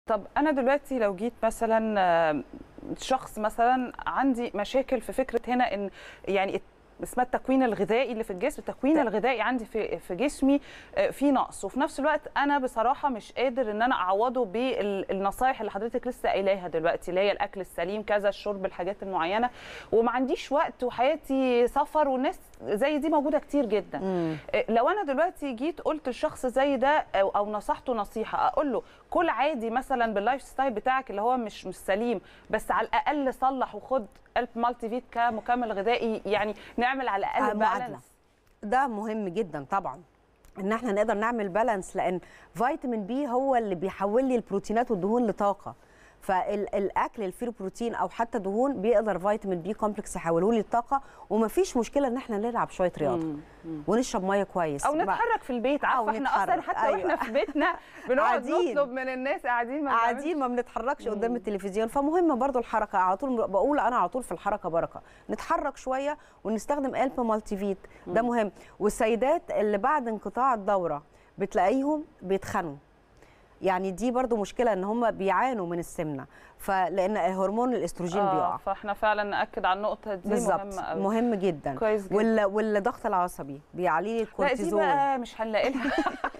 طب انا دلوقتي لو جيت مثلا آه، شخص مثلا عندي مشاكل في فكره هنا ان يعني اسمها التكوين الغذائي اللي في الجسم التكوين الغذائي عندي في في جسمي آه، في نقص وفي نفس الوقت انا بصراحه مش قادر ان انا اعوضه بالنصايح اللي حضرتك لسه قايلاها دلوقتي اللي هي الاكل السليم كذا الشرب الحاجات المعينه وما عنديش وقت وحياتي سفر والناس زي دي موجوده كتير جدا مم. آه، لو انا دلوقتي جيت قلت لشخص زي ده او, أو نصحته نصيحه اقول له كل عادي مثلا باللايف ستايل بتاعك اللي هو مش مش سليم بس على الاقل صلح وخد قلب مالتي فيت كمكمل غذائي يعني نعمل على آه، الاقل معادلة. بالانس ده مهم جدا طبعا ان احنا نقدر نعمل بالانس لان فيتامين بي هو اللي بيحول لي البروتينات والدهون لطاقه فالاكل اللي فيه بروتين او حتى دهون بيقدر فيتامين بي كومبلكس يحوله لي لطاقه ومفيش مشكله ان احنا نلعب شويه رياضه ونشرب ميه كويس او ما- نتحرك في البيت أو عارفه احنا اصلا نتحرك، حتى واحنا أيوة. في بيتنا بنقعد قاعدين. نطلب من الناس قاعدين ما بنعملش. قاعدين ما بنتحركش قدام التلفزيون فمهم برضو الحركه على طول بقول انا على طول في الحركه بركه نتحرك شويه ونستخدم قلب مالتي فيت ده مهم والسيدات اللي بعد انقطاع الدوره بتلاقيهم بيتخنوا يعني دي برضو مشكله ان هم بيعانوا من السمنه فلان هرمون الاستروجين آه بيقع فاحنا فعلا ناكد على النقطه دي بالظبط مهمه قوي مهم جدا كويس جدا وال- والضغط العصبي بيعلي لي لا دي الكورتيزول بقى مش هنلاقي لها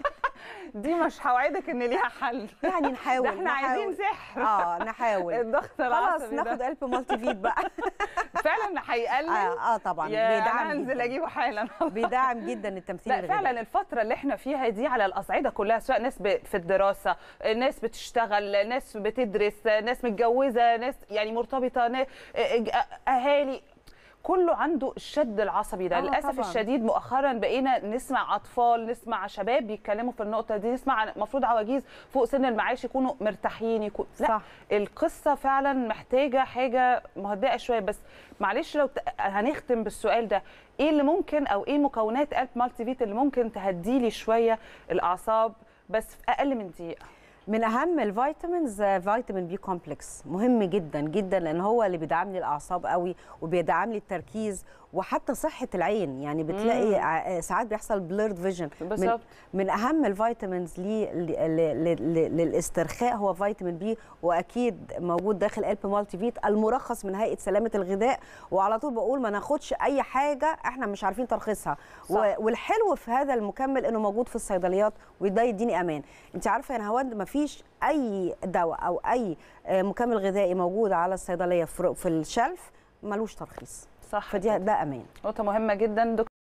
دي مش هوعدك ان ليها حل يعني نحاول ده احنا عايزين نحاول. سحر اه نحاول الضغط خلاص العصبي ناخد ده قلب مالتي فيت بقى فعلا هيقلل اه, آه طبعا يا انا بيدعم هنزل جدا اجيبه حالا بيدعم جدا التمثيل لا الغذائي فعلا الفترة اللي احنا فيها دي على الأصعدة كلها سواء ناس ب- في الدراسة ناس بتشتغل ناس بتدرس ناس متجوزة ناس يعني مرتبطة نا- أهالي كله عنده الشد العصبي ده آه للاسف طبعاً. الشديد مؤخرا بقينا نسمع اطفال نسمع شباب بيتكلموا في النقطه دي نسمع عن- المفروض عواجيز فوق سن المعاش يكونوا مرتاحين يكون لا صح. القصه فعلا محتاجه حاجه مهدئه شويه بس معلش لو ت... هنختم بالسؤال ده ايه اللي ممكن او ايه مكونات قلب مالتي فيت اللي ممكن تهدي لي شويه الاعصاب بس في اقل من دقيقه من اهم الفيتامينز آه، فيتامين بي كومبلكس مهم جدا جدا لان هو اللي بيدعم لي الاعصاب قوي وبيدعم لي التركيز وحتى صحه العين يعني بتلاقي ع- ساعات بيحصل بليرد فيجن من, بالظبط. من اهم الفيتامينز لي ل- ل- ل- للاسترخاء هو فيتامين بي واكيد موجود داخل قلب مالتي فيت المرخص من هيئه سلامه الغذاء وعلى طول بقول ما ناخدش اي حاجه احنا مش عارفين ترخيصها صح. و- والحلو في هذا المكمل انه موجود في الصيدليات وده يديني امان انت عارفه يا نهاوند ما فيش اي دواء او اي آه، مكمل غذائي موجود على الصيدليه في في الشلف ملوش ترخيص صح فدي ده امان نقطه مهمه جدا دكتور